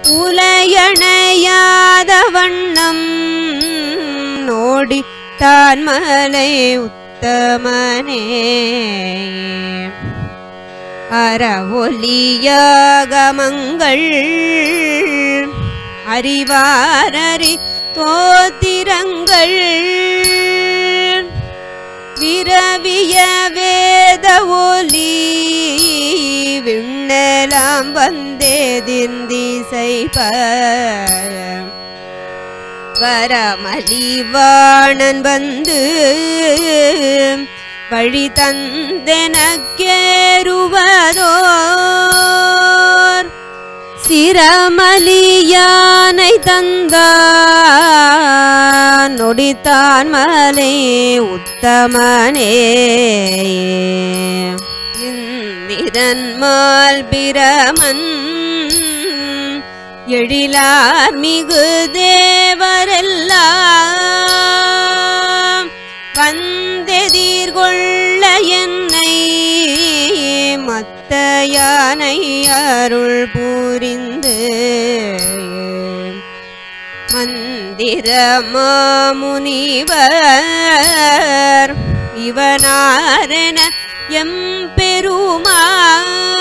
உலையணையாத வண்ணம் நோடி தான் மலை உத்தமனே அறவொலியாகமங்கள் அறிவாரறி தோத்திரங்கள் விரவிய வேத ஒலி விண்ணலாம் வந்தேதிர்ந்திசைப வரமலிவாணன் வந்து வழி தந்தெனக்கேறுவதோர் சிரமலியானை தந்தான் நொடித்தான் மலை உத்தமனே இந்திரன்மால் பிரமன் எழிலார் மிகு தேவரெல்லாம் வந்தெதிர்கொள்ள என்னை மத்த யானை அருள் புரிந்து மந்திர மாமுனிவர் இவனாரென எம்பெருமான்